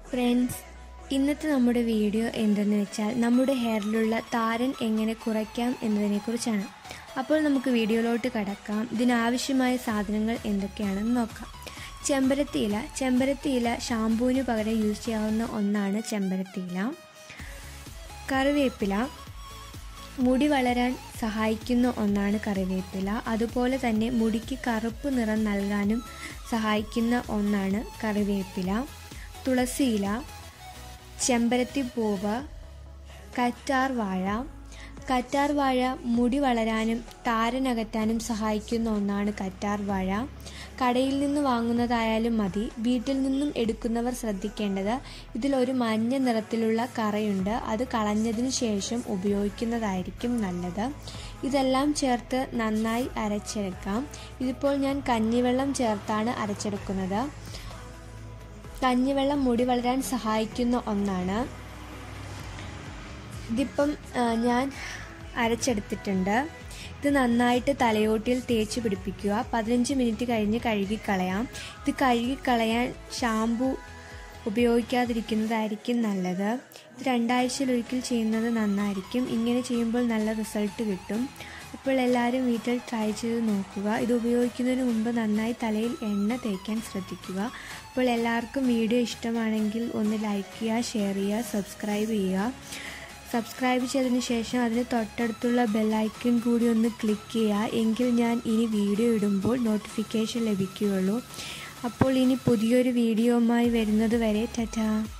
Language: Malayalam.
ഫ്രണ്ട്സ് ഇന്നത്തെ നമ്മുടെ വീഡിയോ എന്തെന്ന് വെച്ചാൽ നമ്മുടെ ഹെയറിലുള്ള താരൻ എങ്ങനെ കുറയ്ക്കാം എന്നതിനെക്കുറിച്ചാണ് അപ്പോൾ നമുക്ക് വീഡിയോയിലോട്ട് കടക്കാം ഇതിനാവശ്യമായ സാധനങ്ങൾ എന്തൊക്കെയാണെന്ന് നോക്കാം ചെമ്പരത്തിയില ചെമ്പരത്തിയില ഷാമ്പൂവിന് പകരം യൂസ് ചെയ്യാവുന്ന ഒന്നാണ് ചെമ്പരത്തിയില കറിവേപ്പില മുടി വളരാൻ സഹായിക്കുന്ന ഒന്നാണ് കറിവേപ്പില അതുപോലെ തന്നെ മുടിക്ക് കറുപ്പ് നിറം നൽകാനും സഹായിക്കുന്ന ഒന്നാണ് കറിവേപ്പില തുളസിയില ചെമ്പരത്തി പൂവ് കറ്റാർ വാഴ കറ്റാർ വാഴ മുടി വളരാനും താരനകറ്റാനും സഹായിക്കുന്ന ഒന്നാണ് കറ്റാർ വാഴ കടയിൽ നിന്ന് വാങ്ങുന്നതായാലും മതി വീട്ടിൽ നിന്നും എടുക്കുന്നവർ ശ്രദ്ധിക്കേണ്ടത് ഇതിലൊരു മഞ്ഞ നിറത്തിലുള്ള കറയുണ്ട് അത് കളഞ്ഞതിന് ശേഷം ഉപയോഗിക്കുന്നതായിരിക്കും നല്ലത് ഇതെല്ലാം ചേർത്ത് നന്നായി അരച്ചെടുക്കാം ഇതിപ്പോൾ ഞാൻ കഞ്ഞിവെള്ളം ചേർത്താണ് അരച്ചെടുക്കുന്നത് കഞ്ഞിവെള്ളം മുടി വളരാൻ സഹായിക്കുന്ന ഒന്നാണ് ഇതിപ്പം ആ, ഞാൻ അരച്ചെടുത്തിട്ടുണ്ട് ഇത് നന്നായിട്ട് തലയോട്ടിൽ തേച്ച് പിടിപ്പിക്കുക പതിനഞ്ച് മിനിറ്റ് കഴിഞ്ഞ് കഴുകിക്കളയാം ഇത് കഴുകിക്കളയാൻ ഷാമ്പു ഉപയോഗിക്കാതിരിക്കുന്നതായിരിക്കും നല്ലത് ഇത് രണ്ടാഴ്ചയിലൊരിക്കൽ ചെയ്യുന്നത് നന്നായിരിക്കും ഇങ്ങനെ ചെയ്യുമ്പോൾ നല്ല റിസൾട്ട് കിട്ടും അപ്പോൾ എല്ലാവരും വീട്ടിൽ ട്രൈ ചെയ്ത് നോക്കുക ഇത് ഉപയോഗിക്കുന്നതിന് മുമ്പ് നന്നായി തലയിൽ എണ്ണ തേക്കാൻ ശ്രദ്ധിക്കുക അപ്പോൾ എല്ലാവർക്കും വീഡിയോ ഇഷ്ടമാണെങ്കിൽ ഒന്ന് ലൈക്ക് ചെയ്യുക ഷെയർ ചെയ്യുക സബ്സ്ക്രൈബ് ചെയ്യുക സബ്സ്ക്രൈബ് ചെയ്തതിന് ശേഷം അതിന് തൊട്ടടുത്തുള്ള ബെല്ലൈക്കൺ കൂടി ഒന്ന് ക്ലിക്ക് ചെയ്യുക എങ്കിൽ ഞാൻ ഇനി വീഡിയോ ഇടുമ്പോൾ നോട്ടിഫിക്കേഷൻ ലഭിക്കുകയുള്ളൂ അപ്പോൾ ഇനി പുതിയൊരു വീഡിയോയുമായി വരുന്നത് വരെ ടാറ്റാ